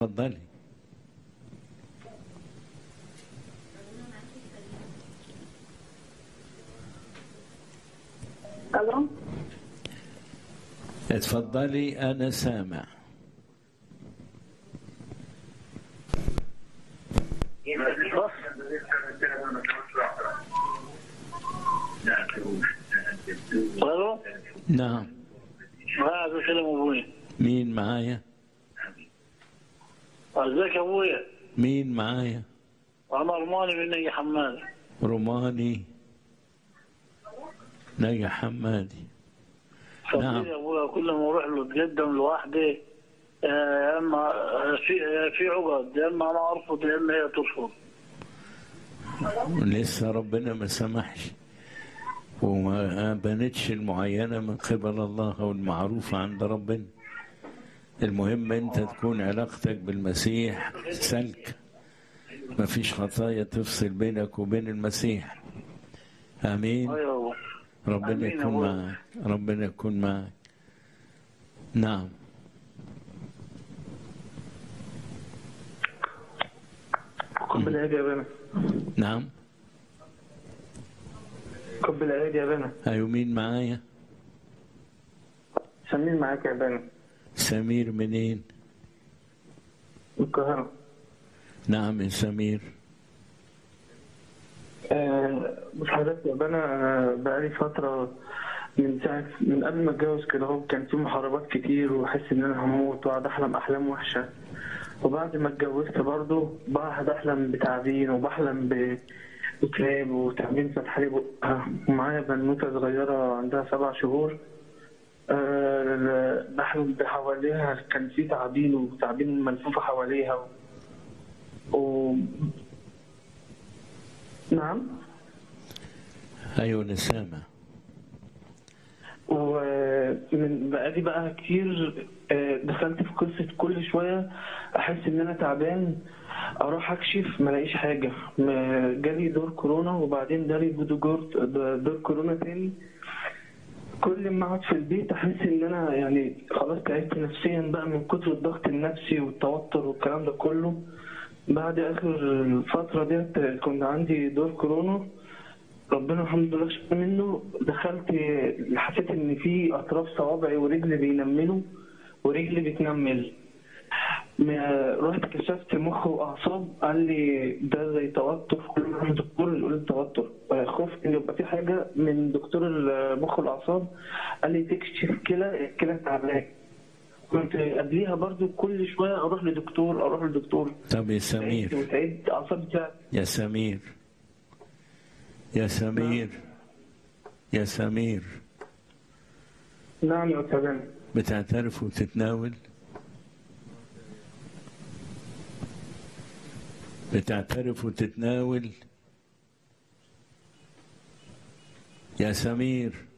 اتفضلي الو اتفضلي انا سامع الو نعم معاك سلام ابوي مين معايا ازيك يا ابويا مين معايا انا ارماني من نجي حماد روماني نجا حمادي نعم. صدقني يا ابويا كل ما اروح له اتقدم لوحدي آه، يا اما آه، في آه، في عقد يا اما انا ارفض يا اما هي ترفض لسه ربنا ما سمحش وما بنتش المعينة من قبل الله أو المعروفة عند ربنا المهم أنت تكون علاقتك بالمسيح سلك ما فيش خطايا تفصل بينك وبين المسيح آمين ايوه يا أبو. ربنا آمين يا يكون أبويا. معك ربنا يكون معك نعم كب العيد يا بنا نعم كب العيد يا بنا أيوة مين معايا سمين معاك يا بنا سمير منين من القاهرة نعم يا سمير آه، بص حضرتك يا بنا آه، بقالي فترة من ساعة من قبل ما اتجوز كده اهو كان في محاربات كتير واحس ان انا هموت واقعد احلم احلام وحشة وبعد ما اتجوزت برضه بقعد احلم بتعبين وبحلم ب بكلاب وتعبين فتح لي بقها ومعايا بنوتة صغيرة عندها سبع شهور آه، بحلم بحواليها كان في تعابين وتعابين ملفوفة حواليها و... و... نعم أيوة أنا سامع ومن بقالي بقى كتير آه، دخلت في قصة كل شوية أحس إن أنا تعبان أروح أكشف ما الاقيش حاجة ما- جالي دور كورونا وبعدين جالي دور دور كورونا تاني كل ما أقعد في البيت أحس إن أنا يعني خلاص تعبت نفسيا بقى من كتر الضغط النفسي والتوتر والكلام ده كله بعد آخر الفترة ديت كنت عندي دور كورونا ربنا الحمد لله شفى منه دخلت حسيت ان في اطراف صوابعي ورجلي بينملوا ورجلي بتنمل ما- رحت كشفت مخ واعصاب قال لي ده زي توتر كل ما أروح دكتور يقول لي توتر خفت ان يبقى في حاجه من دكتور المخ والاعصاب قال لي تكشف كلى الكلى تعبان كنت قبليها برضو كل شويه اروح لدكتور اروح لدكتور طب يا سمير وتعيد اعصابي تعب يا سمير يا سمير يا سمير نعم يا استاذ بتعترف وتتناول بتعترف وتتناول يا سمير